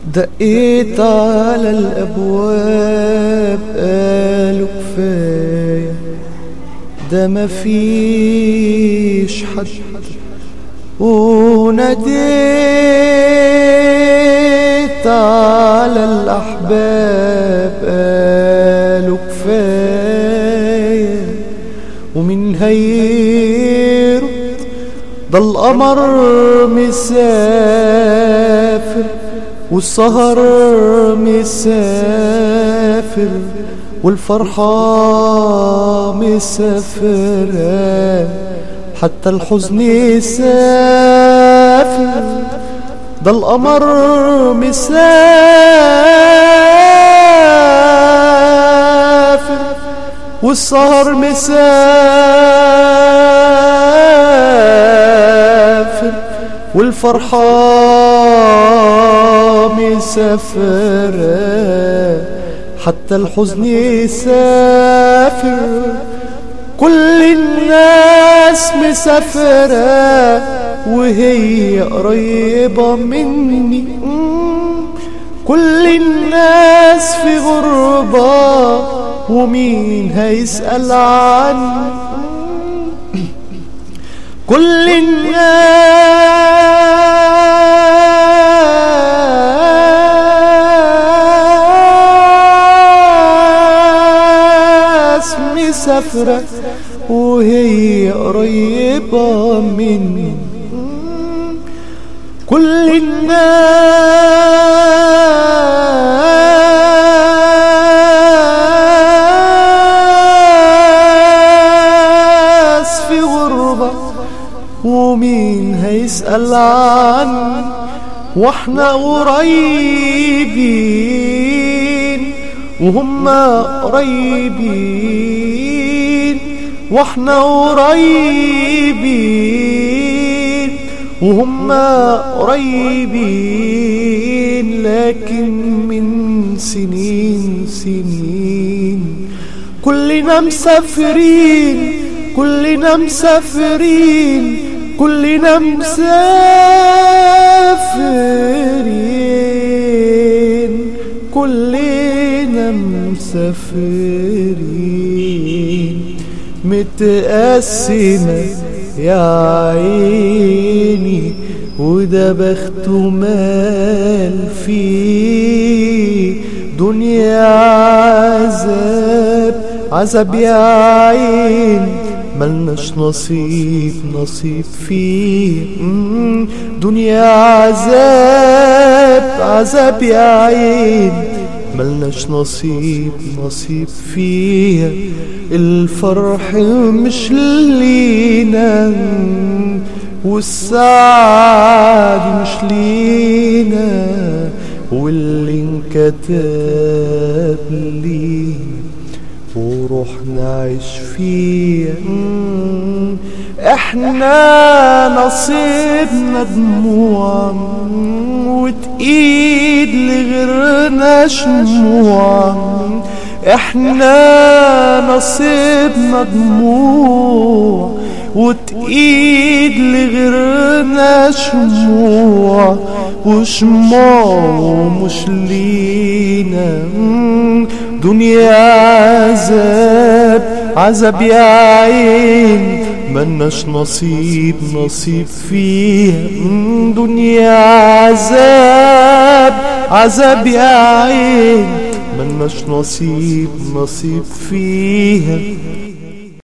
دقيت على الأبواب قالوا كفاية ده مفيش حد وناديت على الأحباب قالوا كفاية ومن هيرد ده القمر مسافر والسهر مسافر والفرحة مسافرة حتى الحزن يسافر ده القمر مسافر والسهر مسافر والفرحة مسافرة حتى الحزن يسافر كل الناس مسافرة وهي قريبة مني كل الناس في غربة ومين هيسأل عني كل الناس مسافرة وهي قريبة مني كل الناس في غربة ومين هيسأل عني واحنا قريبين وهم قريبين واحنا قريبين وهم قريبين لكن من سنين سنين كلنا مسافرين كلنا مسافرين كلنا مسافرين كلنا مسافرين متقسمة يا عيني وده بخته مال فيه دنيا عذاب عذاب يا عين ملناش نصيب نصيب فيه مم، دنيا عذاب عذاب يا عين ملناش نصيب نصيب فيها الفرح مش لينا والسعد مش لينا واللي انكتب لينا وروح نعيش فيها مم، احنا نصيبنا دموع مم، وتقيد لغيرنا شموع مم، احنا نصيبنا دموع وتقيد لغيرنا شموع وشموع مش لينا مم، دنيا عذاب عذاب يا عين ملناش نصيب نصيب فيها مم، دنيا عذاب عذاب يا عين ملناش نصيب نصيب فيها